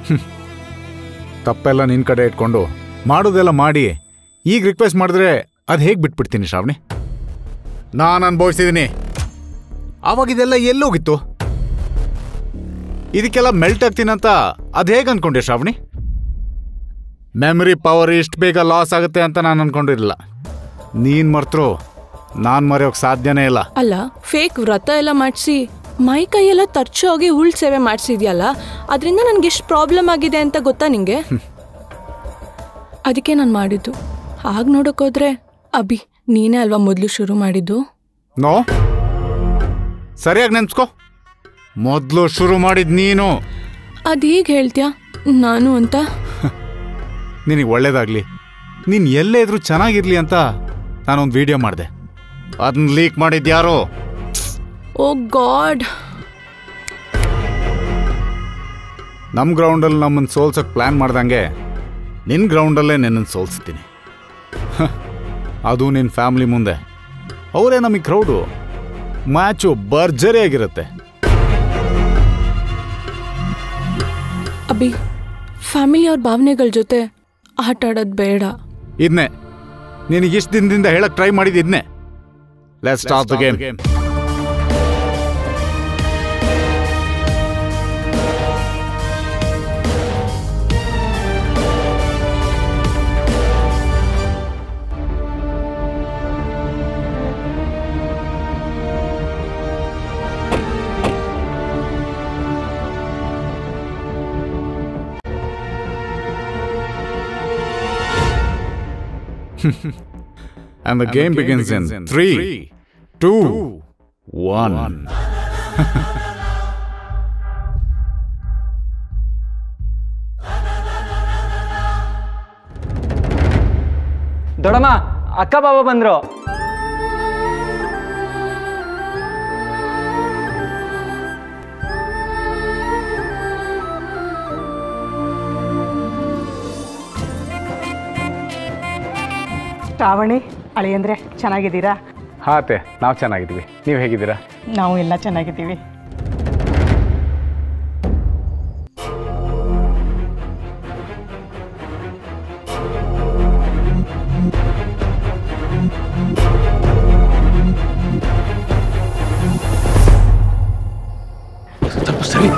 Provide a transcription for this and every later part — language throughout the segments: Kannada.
ತಪ್ಪೆಲ್ಲ ನಿನ್ನ ಕಡೆ ಇಟ್ಕೊಂಡು ಮಾಡೋದೆಲ್ಲ ಮಾಡಿ ಈಗ ರಿಕ್ವೆಸ್ಟ್ ಮಾಡಿದ್ರೆ ಅದು ಹೇಗೆ ಬಿಟ್ಬಿಡ್ತೀನಿ ಶ್ರಾವಣಿ ನಾನು ಅನುಭವಿಸಿದ್ದೀನಿ ಆವಾಗ ಇದೆಲ್ಲ ಎಲ್ಲೋಗಿತ್ತು ಇದಕ್ಕೆಲ್ಲ ಮೆಲ್ಟ್ ಆಗ್ತೀನಂತ ಅದು ಹೇಗೆ ಅನ್ಕೊಂಡೆ ಶ್ರಾವಣಿ ಮೆಮರಿ ಪವರ್ ಇಷ್ಟು ಬೇಗ ಲಾಸ್ ಆಗುತ್ತೆ ಅಂತ ನಾನು ಅನ್ಕೊಂಡಿರಲಿಲ್ಲ ನೀನು ಮರ್ತರು ನಾನು ಮರೆಯೋಕೆ ಸಾಧ್ಯನೇ ಇಲ್ಲ ಅಲ್ಲ ಫೇಕ್ ವ್ರತ ಎಲ್ಲ ಮಾಡಿಸಿ ಮೈ ಕೈಯೆಲ್ಲ ತರ್ಚೋಗಿ ಉಳ್ ಸೇವೆ ಮಾಡಿಸಿದ್ಯಲ್ಲ ಅದರಿಂದ ನನ್ಗೆ ಎಷ್ಟು ಪ್ರಾಬ್ಲಮ್ ಆಗಿದೆ ಅಂತ ಗೊತ್ತಾ ನಿಂಗೆ ಅದಕ್ಕೆ ನಾನು ಮಾಡಿದ್ದು ಹಾಗೆ ನೋಡೋಕೋದ್ರೆ ಅಭಿ ನೀನೇ ಅಲ್ವಾ ಮೊದಲು ಶುರು ಮಾಡಿದ್ದು ನೋ ಸರಿಯಾಗಿ ನೆನ್ಸ್ಕೊ ಮೊದಲು ಶುರು ಮಾಡಿದ್ ನೀನು ಅದು ಈಗ ಹೇಳ್ತೀಯಾ ನಾನು ಅಂತ ನಿನಗೆ ಒಳ್ಳೇದಾಗ್ಲಿ ನೀನು ಎಲ್ಲೇ ಇದ್ರೂ ಚೆನ್ನಾಗಿರ್ಲಿ ಅಂತ ನಾನೊಂದು ವಿಡಿಯೋ ಮಾಡಿದೆ ಅದನ್ನ ಲೀಕ್ ಮಾಡಿದ್ಯಾರೋ ಓ ಗಾಡ್ ನಮ್ಮ ಗ್ರೌಂಡಲ್ಲಿ ನಮ್ಮನ್ನು ಸೋಲ್ಸೋಕೆ ಪ್ಲ್ಯಾನ್ ಮಾಡ್ದಂಗೆ ನಿನ್ನ ಗ್ರೌಂಡಲ್ಲೇ ನಿನ್ನನ್ನು ಸೋಲ್ಸ್ತೀನಿ ಹ, ಅದು ನಿನ್ನ ಫ್ಯಾಮ್ಲಿ ಮುಂದೆ ಅವರೇ ನಮಗೆ ಕ್ರೌಡು ಮ್ಯಾಚು ಭರ್ಜರಿಯಾಗಿರುತ್ತೆ ಅಭಿ ಫ್ಯಾಮಿಲಿಯವ್ರ ಭಾವನೆಗಳ ಜೊತೆ ಆಟ ಆಡೋದು ಬೇಡ ಇದನ್ನೇ ನಿನಗೆ ಇಷ್ಟು ದಿನದಿಂದ ಹೇಳಕ್ ಟ್ರೈ ಮಾಡಿದ್ದು ಇದನ್ನೇ let's start the game And the game begins in three, two, one. ದೊಡಮ್ಮ ಅಕ್ಕ ಬಾಬಾ ಬಂದ್ರು ಶ್ರಾವಣಿ ಅಳಿಯಂದ್ರೆ ಚೆನ್ನಾಗಿದ್ದೀರಾ ಹಾತೆ ನಾವು ಚೆನ್ನಾಗಿದ್ದೀವಿ ನೀವು ಹೇಗಿದ್ದೀರಾ ನಾವು ಎಲ್ಲ ಚೆನ್ನಾಗಿದ್ದೀವಿ ಸ್ವಲ್ಪ ಸರಿ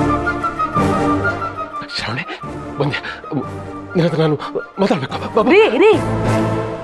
ಶ್ರಾವಣಿ ಒಂದೇ ನಿನ್ನ ಹತ್ರ ನಾನು ಮಾತಾಡ್ಬೇಕು ಬಾಬಾ ರೀ ರೀ